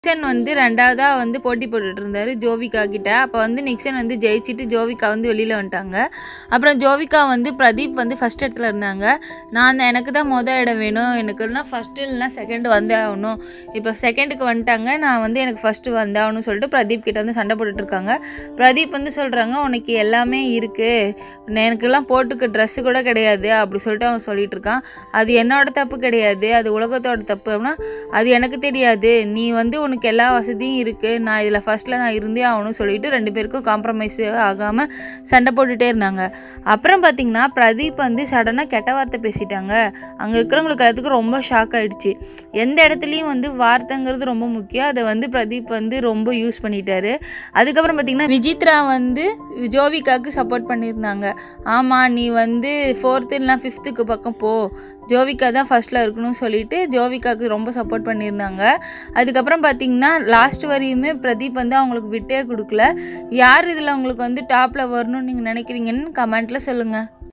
Nixon வந்து ரெண்டாவதாக வந்து போட்டி போட்டுட்டு இருந்தாரு ஜோவிகா கிட்ட அப்போ வந்து நிக்சன் வந்து ஜெயிச்சிட்டு ஜோவிகா வந்து வெளியில் வந்துட்டாங்க அப்புறம் ஜோவிகா வந்து பிரதீப் வந்து ஃபஸ்ட் இடத்துல இருந்தாங்க நான் தான் எனக்கு தான் மொதல் இடம் வேணும் எனக்குன்னா ஃபஸ்ட்டு இல்லைனா செகண்ட் வந்தே ஆகணும் இப்போ செகண்டுக்கு வந்துட்டாங்க நான் வந்து எனக்கு ஃபஸ்ட்டு வந்தாகணும்னு சொல்லிட்டு பிரதீப் கிட்ட வந்து சண்டை போட்டுட்டு இருக்காங்க பிரதீப் வந்து சொல்கிறாங்க உனக்கு எல்லாமே இருக்குது எனக்கெல்லாம் போட்டுக்க ட்ரெஸ்ஸு கூட கிடையாது அப்படி சொல்லிட்டு அவன் சொல்லிட்டு இருக்கான் அது என்னோட தப்பு கிடையாது அது உலகத்தோட தப்பு அப்படின்னா அது எனக்கு தெரியாது நீ வந்து உனக்கு எல்லா வசதியும் இருக்குது நான் இதில் ஃபஸ்ட்டில் நான் இருந்தே ஆகணும்னு சொல்லிட்டு ரெண்டு பேருக்கும் காம்ப்ரமைஸ் ஆகாமல் சண்டை போட்டுகிட்டே இருந்தாங்க அப்புறம் பார்த்திங்கன்னா பிரதீப் வந்து சடனாக கெட்ட வார்த்தை பேசிட்டாங்க அங்கே இருக்கிறவங்களுக்கு எல்லாத்துக்கும் ரொம்ப ஷாக் ஆயிடுச்சு எந்த இடத்துலையும் வந்து வார்த்தைங்கிறது ரொம்ப முக்கியம் அதை வந்து பிரதீப் வந்து ரொம்ப யூஸ் பண்ணிட்டாரு அதுக்கப்புறம் பார்த்திங்கன்னா விஜித்ரா வந்து ஜோவிகாவுக்கு சப்போர்ட் பண்ணியிருந்தாங்க ஆமாம் நீ வந்து ஃபோர்த்து இல்லைனா ஃபிஃப்த்துக்கு பக்கம் போ ஜோவிகா தான் ஃபஸ்ட்டில் இருக்கணும்னு சொல்லிட்டு ஜோவிகாவுக்கு ரொம்ப சப்போர்ட் பண்ணியிருந்தாங்க அதுக்கப்புறம் பார்த்தீங்கன்னா லாஸ்ட் வரையுமே பிரதீப் வந்து அவங்களுக்கு விட்டே கொடுக்கல யார் இதில் உங்களுக்கு வந்து டாப்பில் வரணும்னு நீங்கள் நினைக்கிறீங்கன்னு கமெண்ட்டில் சொல்லுங்கள்